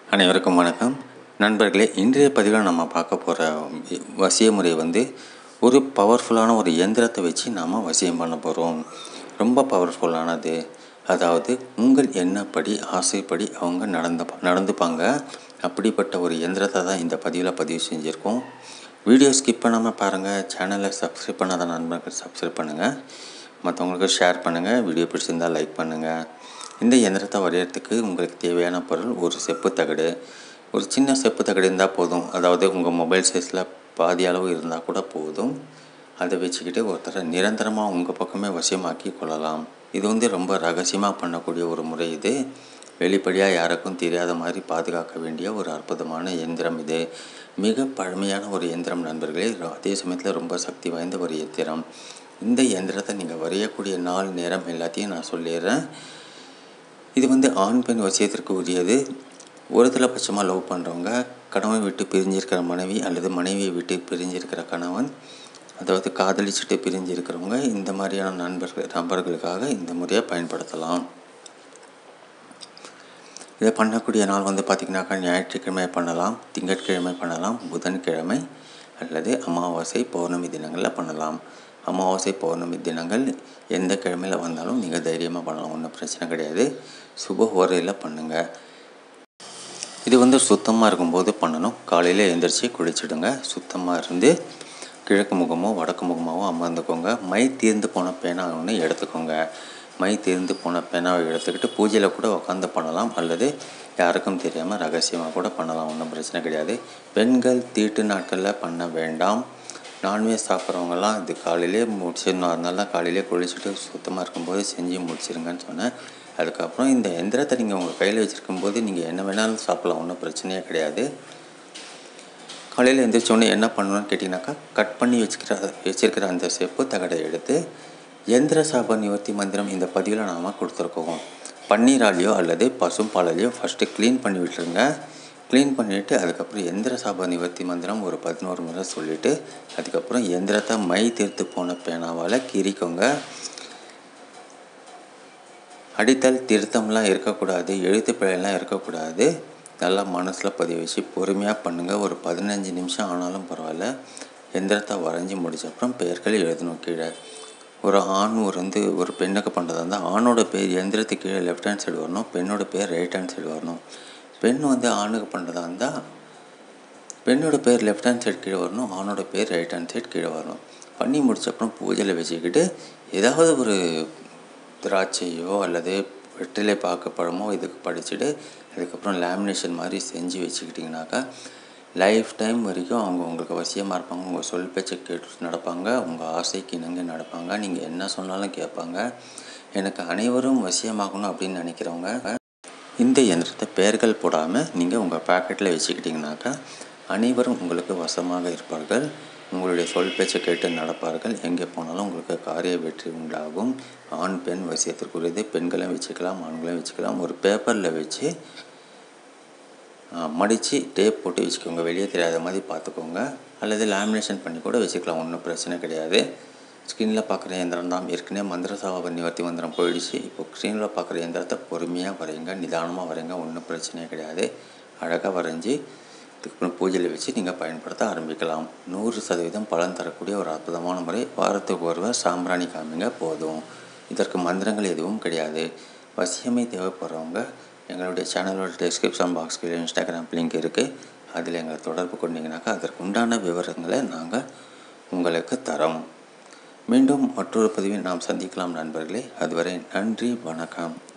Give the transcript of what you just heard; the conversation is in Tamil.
அனைவருக்கும் வணக்கம் நண்பர்களே இன்றைய பதிவில் நம்ம பார்க்க போகிற வசிய முறை வந்து ஒரு பவர்ஃபுல்லான ஒரு இயந்திரத்தை வச்சு நாம் வசியம் பண்ண போகிறோம் ரொம்ப பவர்ஃபுல்லானது அதாவது உங்கள் எண்ணப்படி ஆசைப்படி அவங்க நடந்த நடந்துப்பாங்க அப்படிப்பட்ட ஒரு இயந்திரத்தை தான் இந்த பதிவில் பதிவு செஞ்சுருக்கோம் வீடியோ ஸ்கிப் பண்ணாமல் பாருங்கள் சேனலை சப்ஸ்கிரைப் பண்ணாத நண்பர்கள் சப்ஸ்கிரைப் பண்ணுங்கள் மற்றவங்களுக்கு ஷேர் பண்ணுங்கள் வீடியோ பிடிச்சிருந்தால் லைக் பண்ணுங்கள் இந்த இயந்திரத்தை வரையறதுக்கு உங்களுக்கு தேவையான பொருள் ஒரு செப்பு தகடு ஒரு சின்ன செப்பு தகடு இருந்தால் போதும் அதாவது உங்கள் மொபைல் சைஸில் பாதி அளவு இருந்தால் கூட போதும் அதை வச்சுக்கிட்டு ஒருத்தரை நிரந்தரமாக உங்கள் பக்கமே வசியமாக்கி கொள்ளலாம் இது வந்து ரொம்ப ரகசியமாக பண்ணக்கூடிய ஒரு முறை இது வெளிப்படையாக யாருக்கும் தெரியாத மாதிரி பாதுகாக்க வேண்டிய ஒரு அற்புதமான இயந்திரம் இது மிக பழமையான ஒரு இயந்திரம் நண்பர்களே அதே சமயத்தில் ரொம்ப சக்தி வாய்ந்த ஒரு இயந்திரம் இந்த இயந்திரத்தை நீங்கள் வரையக்கூடிய நாள் நேரம் எல்லாத்தையும் நான் சொல்லிடுறேன் இது வந்து ஆண் பெண் வசியத்திற்கு உரியது ஒரு தலைபட்சமாக லவ் பண்ணுறவங்க கணவன் விட்டு பிரிஞ்சிருக்கிற மனைவி அல்லது மனைவியை விட்டு பிரிஞ்சிருக்கிற கணவன் அதாவது காதலிச்சுட்டு பிரிஞ்சிருக்கிறவங்க இந்த மாதிரியான நண்பர்கள் நபர்களுக்காக இந்த முறையை பயன்படுத்தலாம் இதை பண்ணக்கூடிய நாள் வந்து பார்த்திங்கனாக்கா ஞாயிற்றுக்கிழமை பண்ணலாம் திங்கட்கிழமை பண்ணலாம் புதன்கிழமை அல்லது அமாவாசை பௌர்ணமி தினங்களில் பண்ணலாம் அமாவாசை பௌர்ணமி தினங்கள் எந்த கிழமையில் வந்தாலும் நீங்கள் தைரியமாக பண்ணலாம் ஒன்றும் பிரச்சனை கிடையாது சுப ஓரையில் பண்ணுங்கள் இது வந்து சுத்தமாக இருக்கும்போது பண்ணணும் காலையில் எழுந்திரிச்சு குளிச்சுடுங்க சுத்தமாக இருந்து கிழக்கு முகமோ வடக்கு முகமாவோ அமர்ந்துக்கோங்க மை தீர்ந்து போன பேனா ஒன்று எடுத்துக்கோங்க மை தீர்ந்து போன பேனாவை எடுத்துக்கிட்டு பூஜையில் கூட உட்காந்து பண்ணலாம் அல்லது யாருக்கும் தெரியாமல் ரகசியமாக கூட பண்ணலாம் ஒன்றும் பிரச்சனை கிடையாது பெண்கள் தீட்டு நாட்களில் பண்ண வேண்டாம் நான்வெஜ் சாப்பிட்றவங்கலாம் இது காலையிலே முடிச்சிடணும் அதனால தான் காலையிலே குளிச்சுட்டு சுத்தமாக இருக்கும்போது செஞ்சு முடிச்சிருங்கன்னு சொன்னேன் அதுக்கப்புறம் இந்த எந்திரத்தை நீங்கள் உங்கள் கையில் வச்சுருக்கும்போது நீங்கள் என்ன வேணாலும் சாப்பிட்லாம் ஒன்றும் பிரச்சனையே கிடையாது காலையில் எழுந்திரிச்சோடனே என்ன பண்ணணும்னு கேட்டிங்கனாக்கா கட் பண்ணி வச்சுக்கிற வச்சுருக்கிற அந்த செப்பு தகடை எடுத்து எந்திர சாப நிவர்த்தி மந்திரம் இந்த பதிவில் நாம் கொடுத்துருக்கோம் பன்னீராலேயோ அல்லது பசும்பாலையோ ஃபஸ்ட்டு க்ளீன் பண்ணி விட்டுருங்க க்ளீன் பண்ணிவிட்டு அதுக்கப்புறம் எந்திர சாப நிவர்த்தி மந்திரம் ஒரு பதினோரு முறை சொல்லிவிட்டு அதுக்கப்புறம் எந்திரத்தை மை தீர்த்து போன பேனாவால் கீறிக்கோங்க அடித்தல் திருத்தம்லாம் இருக்கக்கூடாது எழுத்து பிழையெல்லாம் இருக்கக்கூடாது நல்லா மனசில் பதிவு வச்சு பொறுமையாக பண்ணுங்கள் ஒரு பதினஞ்சு நிமிஷம் ஆனாலும் பரவாயில்ல எந்திரத்தை வரைஞ்சி முடிச்ச அப்புறம் பெயர்கள் எழுதணும் கீழே ஒரு ஆண் ஒரு வந்து ஒரு பெண்ணுக்கு பண்ணுறதா இருந்தால் ஆணோட பேர் எந்திரத்துக்கு கீழே லெஃப்ட் ஹேண்ட் சைடு வரணும் பெண்ணோட பேர் ரைட் ஹேண்ட் சைடு வரணும் பெண் வந்து ஆணுக்கு பண்ணுறதா இருந்தால் பெண்ணோட பேர் லெஃப்ட் ஹேண்ட் சைடு கீழே வரணும் ஆணோட பேர் ரைட் ஹேண்ட் சைடு கீழே வரணும் பண்ணி முடிச்ச அப்புறம் பூஜையில் வச்சுக்கிட்டு ஏதாவது ஒரு திராட்சையோ அல்லது வெற்றிலை பாக்கு பழமோ இதுக்கு படிச்சுட்டு அதுக்கப்புறம் லேமினேஷன் மாதிரி செஞ்சு வச்சுக்கிட்டிங்கனாக்கா லைஃப் டைம் வரைக்கும் அவங்க உங்களுக்கு வசியமாக இருப்பாங்க உங்கள் சொல் பேச்சை கேட்டு நடப்பாங்க உங்கள் ஆசைக்கு இணங்க நடப்பாங்க நீங்கள் என்ன சொன்னாலும் கேட்பாங்க எனக்கு அனைவரும் வசியமாகணும் அப்படின்னு நினைக்கிறவங்க இந்த இயந்திரத்தை பெயர்கள் போடாமல் நீங்கள் உங்கள் பேக்கெட்டில் வச்சுக்கிட்டிங்கனாக்கா அனைவரும் உங்களுக்கு வசமாக இருப்பார்கள் உங்களுடைய சொல் பேச்சை கேட்டு நடப்பார்கள் எங்கே போனாலும் உங்களுக்கு காரிய வெற்றி உண்டாகும் ஆண் பெண் வசியத்திற்குரியது பெண்களும் வச்சுக்கலாம் ஆண்களும் வச்சுக்கலாம் ஒரு பேப்பரில் வச்சு மடித்து டேப் போட்டு வச்சுக்கோங்க வெளியே தெரியாத மாதிரி பார்த்துக்கோங்க அல்லது லேமினேஷன் பண்ணி கூட வச்சுக்கலாம் ஒன்றும் பிரச்சனை கிடையாது ஸ்க்ரீனில் பார்க்குற இயந்திரம் தான் ஏற்கனவே மந்திர சாப நிவர்த்தி மந்திரம் போயிடுச்சு இப்போ ஸ்க்ரீனில் பார்க்குற இயந்திரத்தை பொறுமையாக வரைங்க நிதானமாக வரைங்க ஒன்றும் பிரச்சனையே கிடையாது அழகாக வரைஞ்சி அதுக்கப்புறம் பூஜையில் வச்சு நீங்கள் பயன்படுத்த ஆரம்பிக்கலாம் நூறு சதவீதம் பலன் தரக்கூடிய ஒரு அற்புதமான முறை வாரத்துக்கு ஒருவர் சாம்பிராணி காமிங்க போதும் இதற்கு மந்திரங்கள் எதுவும் கிடையாது வசியமே தேவைப்படுறவங்க எங்களுடைய சேனலோட டிஸ்கிரிப்ஷன் பாக்ஸ்க்கு இன்ஸ்டாகிராம் லிங்க் இருக்குது அதில் எங்களை தொடர்பு கொண்டீங்கனாக்கா அதற்கு உண்டான விவரங்களை நாங்கள் உங்களுக்கு தரோம் மீண்டும் மற்றொரு பதிவில் நாம் சந்திக்கலாம் நண்பர்களே அதுவரை நன்றி வணக்கம்